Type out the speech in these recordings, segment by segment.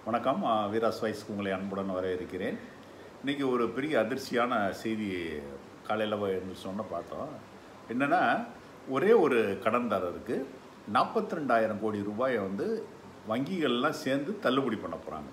வணக்கம் ஆ, வீராஸ் வாய்ஸ்க்கு உங்களை அன்புடன் வரவேற்கிறேன் இன்றைக்கி ஒரு பெரிய அதிர்ச்சியான செய்தி காலையில் சொன்ன பார்த்தோம் என்னென்னா ஒரே ஒரு கடன்தாரருக்கு நாற்பத்தி ரெண்டாயிரம் கோடி ரூபாயை வந்து வங்கிகள்லாம் சேர்ந்து தள்ளுபடி பண்ண போகிறாங்க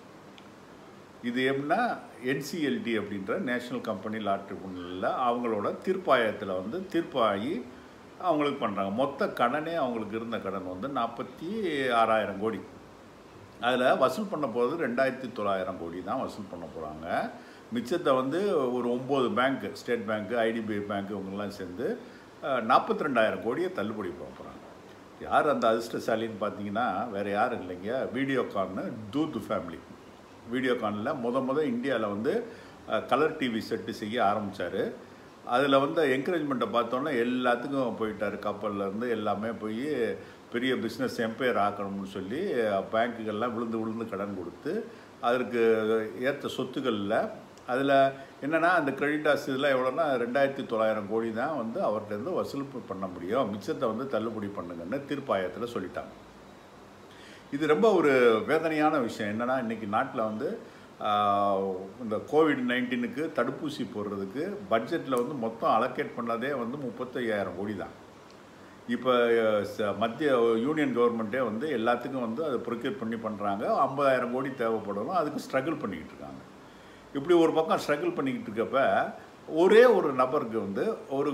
இது எப்படின்னா என்சிஎல்டி அப்படின்ற நேஷனல் கம்பெனி லா ட்ரிபுனலில் அவங்களோட தீர்ப்பாயத்தில் வந்து தீர்ப்பாகி அவங்களுக்கு பண்ணுறாங்க மொத்த கடனே அவங்களுக்கு இருந்த கடன் வந்து நாற்பத்தி ஆறாயிரம் கோடி அதில் வசூல் பண்ண போகிறது ரெண்டாயிரத்தி தொள்ளாயிரம் கோடி தான் வசூல் பண்ண போகிறாங்க மிச்சத்தை வந்து ஒரு ஒம்பது பேங்க் ஸ்டேட் பேங்க்கு ஐடிபிஐ பேங்க் இவங்கெல்லாம் சேர்ந்து நாற்பத்தி ரெண்டாயிரம் கோடியை தள்ளுபடி பண்ண போகிறாங்க யார் அந்த அதிர்ஷ்டசாலின்னு பார்த்தீங்கன்னா வேறு யாரும் இல்லைங்க வீடியோகான்னு தூத் ஃபேமிலி வீடியோகானில் முத முத இந்தியாவில் வந்து கலர் டிவி செட்டு செய்ய ஆரம்பித்தார் அதில் வந்து என்கரேஜ்மெண்ட்டை பார்த்தோன்னா எல்லாத்துக்கும் போயிட்டார் கப்பல்லேருந்து எல்லாமே போய் பெரிய பிஸ்னஸ் எம்பையர் ஆக்கணும்னு சொல்லி பேங்க்குகள்லாம் விழுந்து விழுந்து கடன் கொடுத்து அதற்கு ஏற்ற சொத்துக்களில் அதில் என்னென்னா அந்த கிரெடிட்டாஸ் இதெல்லாம் எவ்வளோன்னா ரெண்டாயிரத்தி தொள்ளாயிரம் கோடி தான் வந்து அவர்கிட்டருந்து வசூல் பண்ண முடியும் மிச்சத்தை வந்து தள்ளுபடி பண்ணுங்கன்னு தீர்ப்பாயத்தில் சொல்லிட்டாங்க இது ரொம்ப ஒரு வேதனையான விஷயம் என்னென்னா இன்றைக்கி நாட்டில் வந்து ஆஹ், இந்த கோவிட் நைன்டீனுக்கு தடுப்பூசி போடுறதுக்கு பட்ஜெட்டில் வந்து மொத்தம் அலோகேட் பண்ணதே வந்து முப்பத்தையாயிரம் கோடி தான் இப்போ மத்திய யூனியன் கவர்மெண்ட்டே வந்து எல்லாத்துக்கும் வந்து அதை ப்ரொக்யூர் பண்ணி பண்ணுறாங்க ஐம்பதாயிரம் கோடி தேவைப்படணும் அதுக்கு ஸ்ட்ரகிள் பண்ணிக்கிட்டு இருக்காங்க இப்படி ஒரு பக்கம் ஸ்ட்ரகிள் பண்ணிக்கிட்டு இருக்கப்ப ஒரே ஒரு நபருக்கு வந்து ஒரு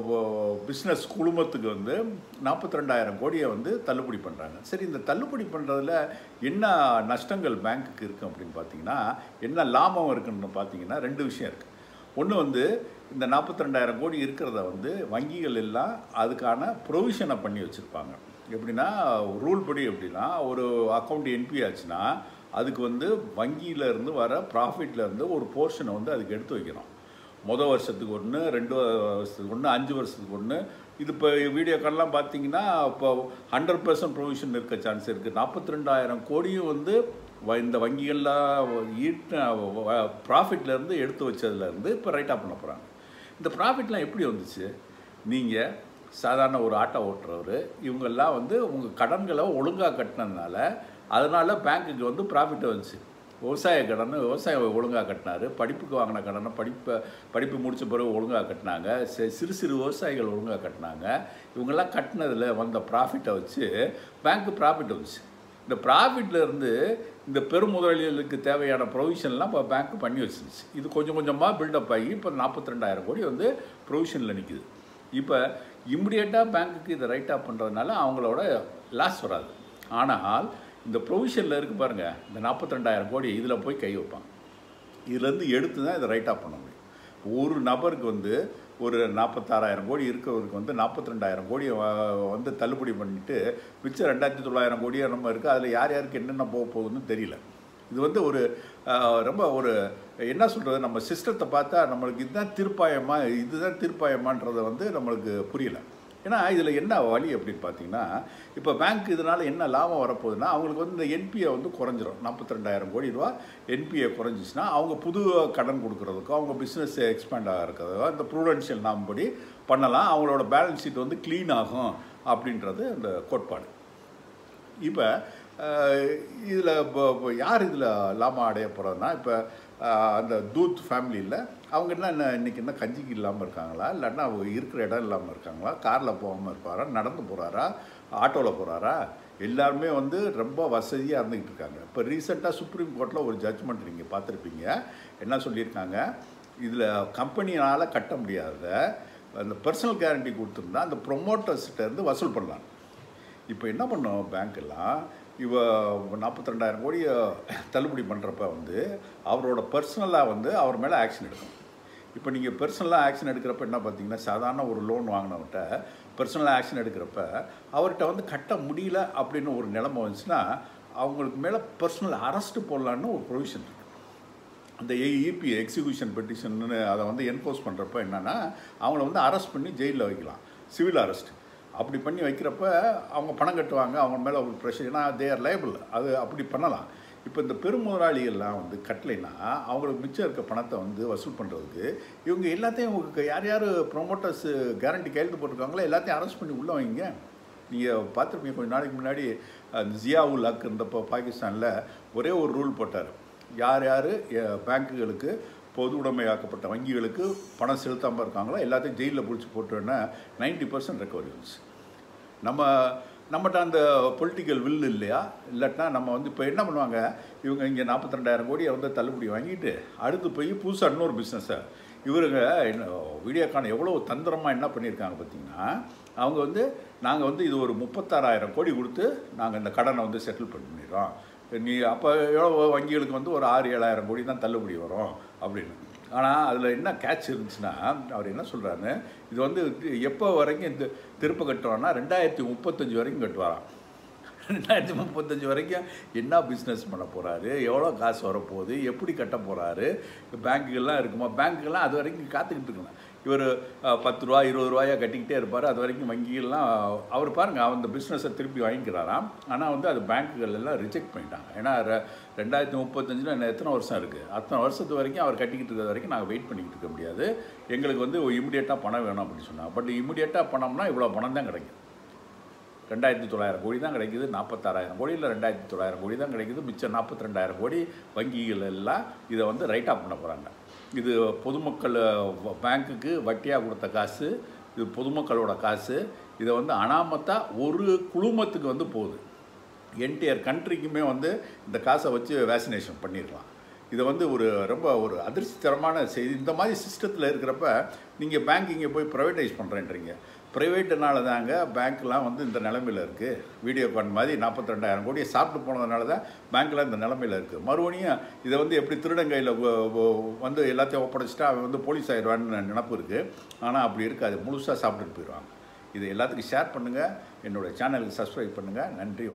பிஸ்னஸ் குழுமத்துக்கு வந்து நாற்பத்தி ரெண்டாயிரம் கோடியை வந்து தள்ளுபடி பண்ணுறாங்க சரி இந்த தள்ளுபடி பண்ணுறதுல என்ன நஷ்டங்கள் பேங்க்குக்கு இருக்குது அப்படின்னு பார்த்தீங்கன்னா என்ன லாபம் இருக்குன்னு பார்த்தீங்கன்னா ரெண்டு விஷயம் இருக்குது ஒன்று வந்து இந்த நாற்பத்தி ரெண்டாயிரம் கோடி இருக்கிறத வந்து வங்கிகள் எல்லாம் அதுக்கான ப்ரொவிஷனை பண்ணி வச்சுருப்பாங்க எப்படின்னா ரூல் படி எப்படின்னா ஒரு அக்கௌண்ட் என்பி ஆச்சுன்னா அதுக்கு வந்து வங்கியில இருந்து வர ப்ராஃபிட்ல இருந்து ஒரு போர்ஷனை வந்து அதுக்கு எடுத்து வைக்கணும் மொதல் வருஷத்துக்கு ஒன்று ரெண்டு வருஷத்துக்கு ஒன்று அஞ்சு வருஷத்துக்கு ஒன்று இது இப்போ வீடியோக்கெல்லாம் பார்த்தீங்கன்னா இப்போ ஹண்ட்ரட் பர்சன்ட் ப்ரொவிஷன் இருக்க சான்ஸ் இருக்குது நாற்பத்தி ரெண்டாயிரம் கோடியும் வந்து வ- இந்த வங்கிகள்லாம் ஈட்ட ப்ராஃபிட்லேருந்து எடுத்து வச்சதுலேருந்து இப்போ ரைட்டாக பண்ண போகிறாங்க இந்த ப்ராஃபிட்லாம் எப்படி வந்துச்சு நீங்கள் சாதாரண ஒரு ஆட்டோ ஓட்டுறவர் இவங்கெல்லாம் வந்து உங்கள் கடன்களை ஒழுங்காக கட்டினதுனால அதனால் பேங்க்குக்கு வந்து ப்ராஃபிட் வந்துச்சு விவசாய கடன் விவசாயம் ஒழுங்காக கட்டினாரு படிப்புக்கு வாங்கின கடனை படிப்பை படிப்பு முடித்த பிறகு ஒழுங்காக கட்டினாங்க சி- சிறு சிறு விவசாயிகள் ஒழுங்காக கட்டினாங்க இவங்கெல்லாம் கட்டினதில் வந்த ப்ராஃபிட்டை வச்சு பேங்க்கு ப்ராஃபிட் வந்துச்சு இந்த ப்ராஃபிட்ல இருந்து இந்த பெருமுதலாளிகளுக்கு தேவையான ப்ரொவிஷன்லாம் இப்போ பேங்க் பண்ணி வச்சிருச்சு இது கொஞ்சம் கொஞ்சமாக பில்டப் ஆகி இப்போ நாற்பத்தி ரெண்டாயிரம் கோடி வந்து ப்ரொவிஷனில் நிற்குது இப்போ இம்மிடியேட்டாக பேங்க்குக்கு இதை ரைட்டாக பண்ணுறதுனால அவங்களோட லாஸ் வராது ஆனால் இந்த ப்ரொவிஷனில் இருக்கு பாருங்கள் இந்த நாற்பத்தி ரெண்டாயிரம் கோடி இதில் போய் கை வைப்பாங்க இதுலேருந்து எடுத்து தான் இதை ரைட்டாக பண்ண முடியும் ஒரு நபருக்கு வந்து ஒரு நாற்பத்தாறாயிரம் கோடி இருக்கிறவருக்கு வந்து நாற்பத்தி ரெண்டாயிரம் கோடியை வ- வந்து தள்ளுபடி பண்ணிட்டு மிச்சம் ரெண்டாயிரத்தி தொள்ளாயிரம் கோடியாக நம்ம இருக்குது அதில் யார் யாருக்கு என்னென்ன போக போகுதுன்னு தெரியல இது வந்து ஒரு ஆஹ், ரொம்ப ஒரு என்ன சொல்கிறது நம்ம சிஸ்டத்தை பார்த்தா நம்மளுக்கு இதுதான் தீர்ப்பாயமா இதுதான் தீர்ப்பாயமான்றதை வந்து நம்மளுக்கு புரியல ஏன்னா இதில் என்ன வழி அப்படின்னு பார்த்தீங்கன்னா இப்போ பேங்க் இதனால் என்ன லாபம் வரப்போகுதுன்னா அவங்களுக்கு வந்து இந்த என்பிஏ வந்து குறைஞ்சிரும் நாற்பத்தி ரெண்டாயிரம் கோடி ரூபா என்பிஏ குறைஞ்சிச்சுன்னா அவங்க புது கடன் கொடுக்குறதுக்கோ அவங்க பிஸ்னஸ் எக்ஸ்பேண்ட் ஆகிறதுக்கோ இந்த ப்ரூடென்ஷியல் நாம் படி பண்ணலாம் அவங்களோட பேலன்ஸ் ஷீட் வந்து க்ளீன் ஆகும் அப்படின்றது அந்த கோட்பாடு இப்போ இதில் இப்போ யார் இதில் லாபம் அடைய போகிறதுனா இப்போ அந்த தூத் ஃபேமிலியில் அவங்க என்ன என்ன இன்றைக்கி என்ன கஞ்சிக்கு இல்லாமல் இருக்காங்களா இல்லாட்டினா அவங்க இருக்கிற இடம் இல்லாமல் இருக்காங்களா காரில் போகாமல் இருப்பாரா நடந்து போகிறாரா ஆட்டோவில் போகிறாரா எல்லாருமே வந்து ரொம்ப வசதியாக இருந்துக்கிட்டு இருக்காங்க இப்போ ரீசெண்டாக சுப்ரீம் கோர்ட்டில் ஒரு ஜட்ஜ்மெண்ட் நீங்கள் பார்த்துருப்பீங்க என்ன சொல்லியிருக்காங்க இதில் கம்பெனியால் கட்ட முடியாத அந்த பர்சனல் கேரண்டி கொடுத்துருந்தா அந்த ப்ரொமோட்டர்ஸ்கிட்ட இருந்து வசூல் பண்ணலாம் இப்போ என்ன பண்ணோம் பேங்க்கெல்லாம் இவ நாற்பத்தி ரெண்டாயிரம் கோடியை தள்ளுபடி பண்ணுறப்ப வந்து அவரோட பர்சனலாக வந்து அவர் மேலே ஆக்ஷன் எடுக்கணும் இப்போ நீங்கள் பர்சனலாக ஆக்ஷன் எடுக்கிறப்ப என்ன பார்த்தீங்கன்னா சாதாரண ஒரு லோன் வாங்கினவர்கிட்ட பர்சனலாக ஆக்ஷன் எடுக்கிறப்ப அவர்கிட்ட வந்து கட்ட முடியல அப்படின்னு ஒரு நிலைமை வந்துச்சுன்னா அவங்களுக்கு மேலே பர்சனல் அரெஸ்ட் போடலான்னு ஒரு ப்ரொவிஷன் இருக்குது அந்த இபி எக்ஸிக்யூஷன் பெட்டிஷன்னு அதை வந்து என்ஃபோர்ஸ் பண்ணுறப்ப என்னென்னா அவங்கள வந்து அரெஸ்ட் பண்ணி ஜெயிலில் வைக்கலாம் சிவில் அரெஸ்ட் அப்படி பண்ணி வைக்கிறப்ப அவங்க பணம் கட்டுவாங்க அவங்க மேலே ஒரு ப்ரெஷர் ஏன்னா தேர் லைபிள் அது அப்படி பண்ணலாம் இப்போ இந்த பெருமுதலாளிகள்லாம் வந்து கட்டலைன்னா அவங்களுக்கு மிச்சம் இருக்க பணத்தை வந்து வசூல் பண்ணுறதுக்கு இவங்க எல்லாத்தையும் உங்களுக்கு யார் யார் ப்ரொமோட்டர்ஸ் கேரண்டி கையெழுத்து போட்டிருக்காங்களோ எல்லாத்தையும் அரெஸ்ட் பண்ணி உள்ளே வைங்க நீங்கள் பார்த்துருப்பீங்க கொஞ்ச நாளைக்கு முன்னாடி அந்த ஜியாவுல் ஹக் இருந்தப்போ பாகிஸ்தானில் ஒரே ஒரு ரூல் போட்டார் யார் யார் பேங்க்குகளுக்கு பொது உடைமையாக்கப்பட்ட வங்கிகளுக்கு பணம் செலுத்தாமல் இருக்காங்களோ எல்லாத்தையும் ஜெயிலில் பிடிச்சி போட்டோன்னா நைன்டி பர்சன்ட் ரெக்கவரி வந்துச்சு நம்ம நம்மகிட்ட அந்த பொலிட்டிக்கல் வில் இல்லையா இல்லாட்டினா நம்ம வந்து இப்போ என்ன பண்ணுவாங்க இவங்க இங்கே நாற்பத்தி ரெண்டாயிரம் கோடியை வந்து தள்ளுபடி வாங்கிட்டு அடுத்து போய் புதுசாக இன்னொரு பிஸ்னஸை இவருங்க என்ன வீடியோக்கான எவ்வளோ தந்திரமாக என்ன பண்ணியிருக்காங்க பார்த்தீங்கன்னா அவங்க வந்து நாங்கள் வந்து இது ஒரு முப்பத்தாறாயிரம் கோடி கொடுத்து நாங்கள் இந்த கடனை வந்து செட்டில் பண்ணிடுறோம் நீ அப்போ எவ்வளோ வங்கிகளுக்கு வந்து ஒரு ஆறு ஏழாயிரம் கோடி தான் தள்ளுபடி வரும் அப்படின்னு ஆனால் அதில் என்ன கேட்ச் இருந்துச்சுன்னா அவர் என்ன சொல்கிறாரு இது வந்து எப்போ வரைக்கும் இந்த திருப்ப கட்டுவார்னா ரெண்டாயிரத்தி முப்பத்தஞ்சு வரைக்கும் கட்டுவாராம் ரெண்டாயிரத்தி முப்பத்தஞ்சு வரைக்கும் என்ன பிஸ்னஸ் பண்ண போகிறாரு எவ்வளோ காசு வரப்போகுது எப்படி கட்ட போகிறாரு பேங்க்குகள்லாம் இருக்குமா பேங்க்குகள்லாம் அது வரைக்கும் காத்துக்கிட்டு இருக்கணும் இவர் பத்து ரூபா இருபது ரூபாயா கட்டிக்கிட்டே இருப்பார் அது வரைக்கும் வங்கிகள்லாம் அவர் பாருங்கள் அந்த பிஸ்னஸை திருப்பி வாங்கிக்கிறாராம் ஆனால் வந்து அது பேங்க்குகள் எல்லாம் ரிஜெக்ட் பண்ணிட்டாங்க ஏன்னா ரெ- ரெண்டாயிரத்தி முப்பத்தஞ்சில் இன்னும் எத்தனை வருஷம் இருக்குது அத்தனை வருஷத்து வரைக்கும் அவர் கட்டிக்கிட்டு இருக்கிற வரைக்கும் நாங்கள் வெயிட் பண்ணிக்கிட்டு இருக்க முடியாது எங்களுக்கு வந்து இமிடியேட்டாக பணம் வேணும் அப்படின்னு சொன்னாங்க பட் இமிடியேட்டாக பணம்னா இவ்வளோ பணம் தான் கிடைக்கும் ரெண்டாயிரத்தி தொள்ளாயிரம் கோடி தான் கிடைக்குது நாற்பத்தாறாயிரம் கோடி இல்லை ரெண்டாயிரத்தி தொள்ளாயிரம் கோடி தான் கிடைக்குது மிச்சம் நாற்பத்தி ரெண்டாயிரம் கோடி வங்கிகள் எல்லாம் இதை வந்து ரைட் ஆஃப் பண்ண போகிறாங்க இது பொதுமக்கள் வ- பேங்க்குக்கு வட்டியாக கொடுத்த காசு இது பொதுமக்களோட காசு இதை வந்து அனாமத்தாக ஒரு குழுமத்துக்கு வந்து போகுது என்டையர் கண்ட்ரிக்குமே வந்து இந்த காசை வச்சு வேக்சினேஷன் பண்ணிடலாம் இதை வந்து ஒரு ரொம்ப ஒரு அதிர்ச்சிகரமான செய்தி இந்த மாதிரி சிஸ்டத்தில் இருக்கிறப்ப நீங்கள் பேங்க் இங்கே போய் ப்ரைவேட்டைஸ் பண்ணுறேன்றீங்க ப்ரைவேட்டுனால தாங்க பேங்க்லாம் வந்து இந்த நிலமையில் இருக்குது வீடியோகான் மாதிரி நாற்பத்தி ரெண்டாயிரம் கோடியை சாப்பிட்டு போனதுனால தான் பேங்க்கில் இந்த நிலமையில் இருக்குது மறுபடியும் இதை வந்து எப்படி திருடங்கையில் வந்து எல்லாத்தையும் ஒப்படைச்சிட்டா அவன் வந்து போலீஸ் ஆயிடுவான்னு நினப்பு இருக்குது ஆனால் அப்படி இருக்காது முழுசாக சாப்பிட்டுட்டு போயிடுவாங்க இது எல்லாத்துக்கும் ஷேர் பண்ணுங்கள் என்னோடய சேனலுக்கு சப்ஸ்கிரைப் பண்ணுங்கள் நன்றி